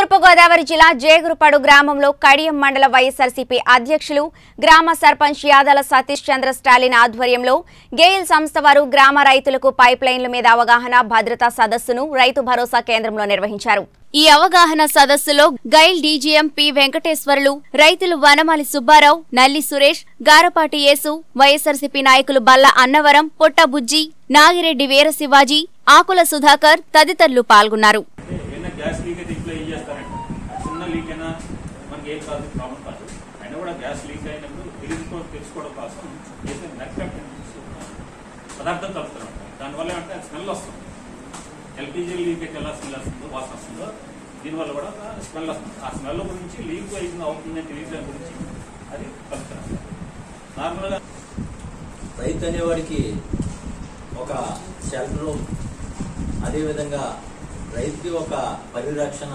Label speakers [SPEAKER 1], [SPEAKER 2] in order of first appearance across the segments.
[SPEAKER 1] తూర్పుగోదావరి జిల్లా జేగురుపాడు గ్రామంలో కడియం మండల వైఎస్ఆర్సీపీ అధ్యక్షులు గ్రామ సర్పంచ్ యాదల సతీష్ చంద్ర స్టాలిన్ ఆధ్వర్యంలో గెయిల్ సంస్థ వారు గ్రామ రైతులకు పైప్ లైన్ల మీద అవగాహన భద్రతా సదస్సును రైతు భరోసా కేంద్రంలో నిర్వహించారు ఈ అవగాహన సదస్సులో గైల్ డీజీఎం పి వెంకటేశ్వర్లు రైతులు వనమాలి సుబ్బారావు నల్లి సురేష్ గారపాటి యేసు వైఎస్ఆర్సీపీ నాయకులు బల్ల అన్నవరం పొట్ట బుజ్జి నాగిరెడ్డి వీర శివాజీ ఆకుల సుధాకర్ తదితరులు పాల్గొన్నారు
[SPEAKER 2] ఏదైనా గ్యాస్ లీక్ అయితే ఇంట్లో ఏం చేస్తారంటే చిన్న లీక్ అయినా మనకి ఏం కాదు ప్రాబ్లం కాదు అయినా కూడా గ్యాస్ లీక్ అయినప్పుడు తెలుసుకో తెలుసుకోవడం కోసం చేసే నెక్స్ట్ పదార్థం కలుపుతున్నాం దానివల్ల అంటే అది స్మెల్ వస్తుంది ఎల్పిజి లీక్ అయితే ఎలా స్మెల్ వస్తుందో వాసన వస్తుందో దీనివల్ల కూడా స్మెల్ వస్తుంది ఆ స్మెల్ గురించి లీక్ అయింది అవుతుందని తెలియడం గురించి అది కలుపుతున్నాం నార్మల్గా
[SPEAKER 3] రైతు అనేవాడికి ఒక షెల్టర్ అదేవిధంగా రైతుకి ఒక పరిరక్షణ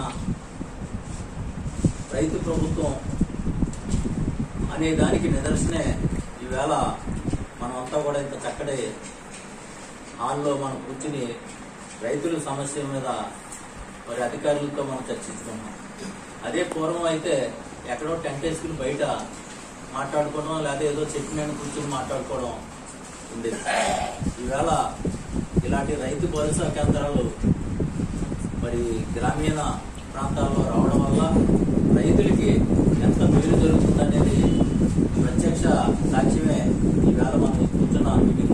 [SPEAKER 3] రైతు ప్రభుత్వం అనే దానికి నిదర్శనే ఈవేళ మనమంతా కూడా ఇంత చక్కటి హాల్లో మనం కూర్చుని రైతుల సమస్యల మీద మరి అధికారులతో మనం చర్చించుకున్నాం అదే పూర్వం అయితే ఎక్కడో టెంట్ వేసుకుని బయట మాట్లాడుకోవడం లేదా ఏదో చెట్టు మీద కూర్చుని మాట్లాడుకోవడం ఉండేది ఈవేళ ఇలాంటి రైతు భరోసా కేంద్రాలు మరి గ్రామీణ ప్రాంతాల్లో రావడం వల్ల రైతులకి ఎంత మేలు జరుగుతుందనేది ప్రత్యక్ష సాక్ష్యమే ఈవేళ మనం కూర్చున్న మీటింగ్